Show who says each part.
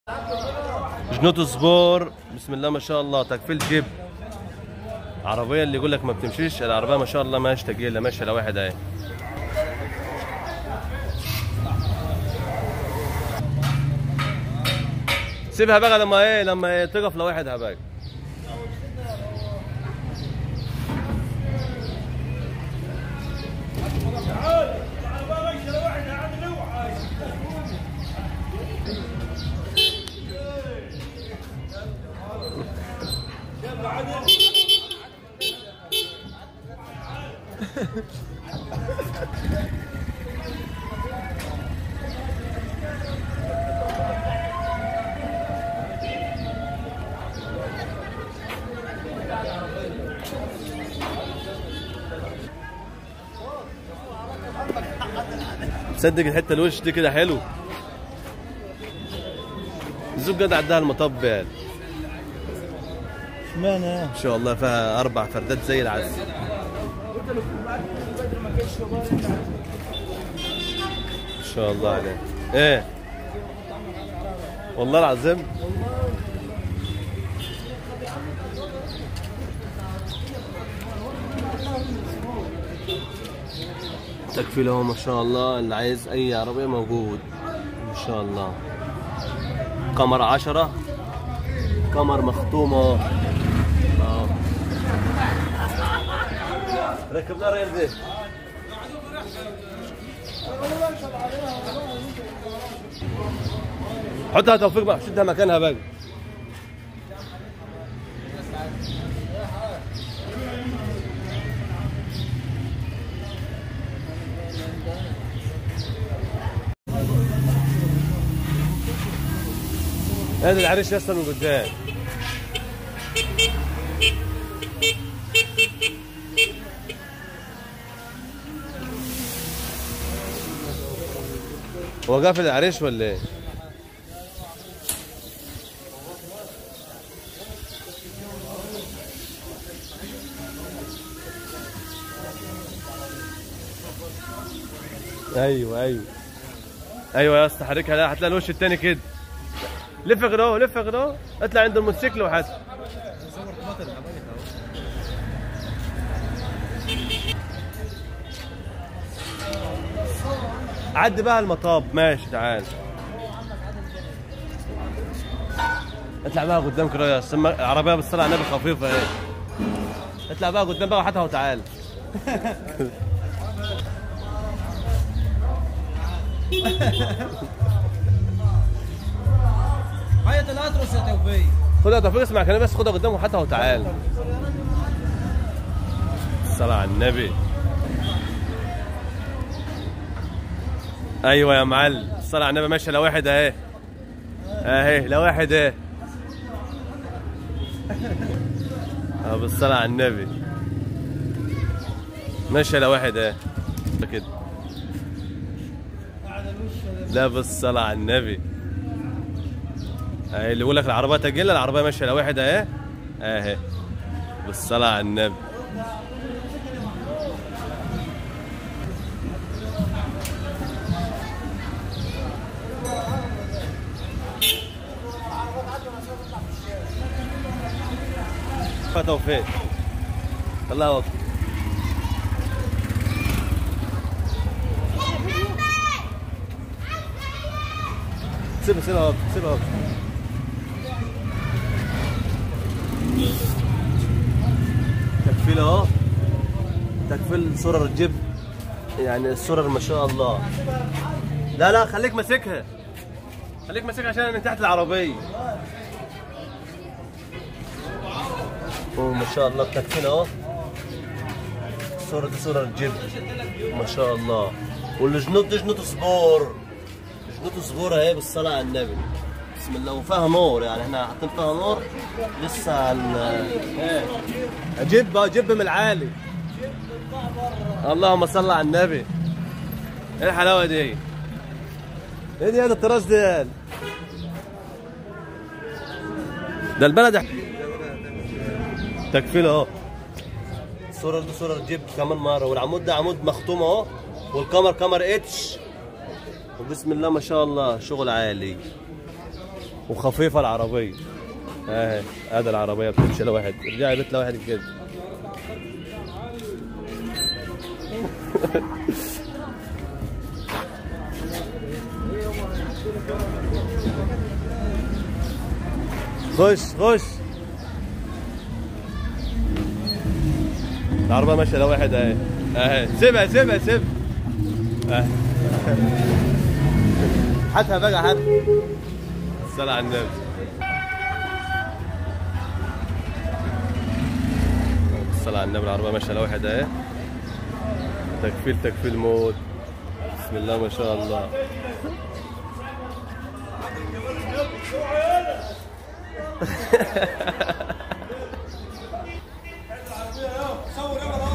Speaker 1: جنوط سبور بسم الله ما شاء الله تكفيل جيب عربيه اللي يقول لك ما بتمشيش العربيه ما شاء الله ماشيه تقيله ماشيه لواحد اهي سيبها بقى لما ايه لما إيه تقف لوحدها بقى تصدق الحته الوش دي كده حلو الزوج قد عدها المطب يعني
Speaker 2: اشمعنى
Speaker 1: ان شاء الله فيها اربع فردات زي العسل ان شاء الله عليك ايه والله العظيم تكفيل اهو ما شاء الله اللي عايز اي عربيه موجود ما شاء الله قمر عشرة قمر مختومة اه ركبنا غير دي حطها توفيق بقى شدها مكانها بقى هذا العريش يسطا من قدام هو قافل العريش ولا ايه؟ ايوه ايوه ايوه يا اسطى حركها لا هتلاقي الوش التاني كده لف غير اهو لف غير اهو اطلع عند الموتوسيكل وحاسب عدي بقى المطاب ماشي تعال اطلع بقى قدام كده يا سم العربيه بالصلاه على النبي خفيفه ايه اطلع بقى قدام بقى وحدها وتعال
Speaker 2: هيا الاتروس يا توفيق
Speaker 1: خدها توفيق اسمع كلامي بس خدها قدام وحدها وتعال الصلاة على النبي ايوه يا معلم الصلاة على النبي ماشية لواحد اهي اهي لواحد اهي اه بالصلاة على النبي ماشية لواحد اهي كده لا بالصلاة على النبي اهي اللي يقول لك العربية تقيلة العربية ماشية لواحد اهي اهي بالصلاة على النبي توفيق الله اكبر سيبها سيبها وقت سيبها وقت تكفيل اهو تكفيل سرر الجيب يعني السرر ما شاء الله لا لا خليك ماسكها خليك ماسكها عشان من تحت العربيه وما شاء الله التكفيل اهو الصورة دي صورة الجيب ما شاء الله والجنوط دي جنوط صبور جنوط صبور اهي بالصلاة على النبي بسم الله وفيها نور يعني احنا حاطين فيها نور لسه ال ايه جيب بقى جيب من العالي اللهم صل على النبي ايه الحلاوة دي ايه دي هذا الطراز دي ده البلد تكفيل اهو الصورة دي صورة جيب كمان مرة والعمود ده عمود مختوم اهو والكامر كامر اتش وبسم الله ما شاء الله شغل عالي وخفيفه العربيه اهي هذا العربيه بتمشي لواحد ارجعي بيت لواحد كده خش خش العربية ماشية لواحد اهي اهي سيبها سيبها سيبها اهي هاتها بقى هات الصلاة على النبي الصلاة على النبي العربية ماشية لواحد اهي تكفيل تكفيل موت بسم الله ما شاء الله
Speaker 2: صور يلا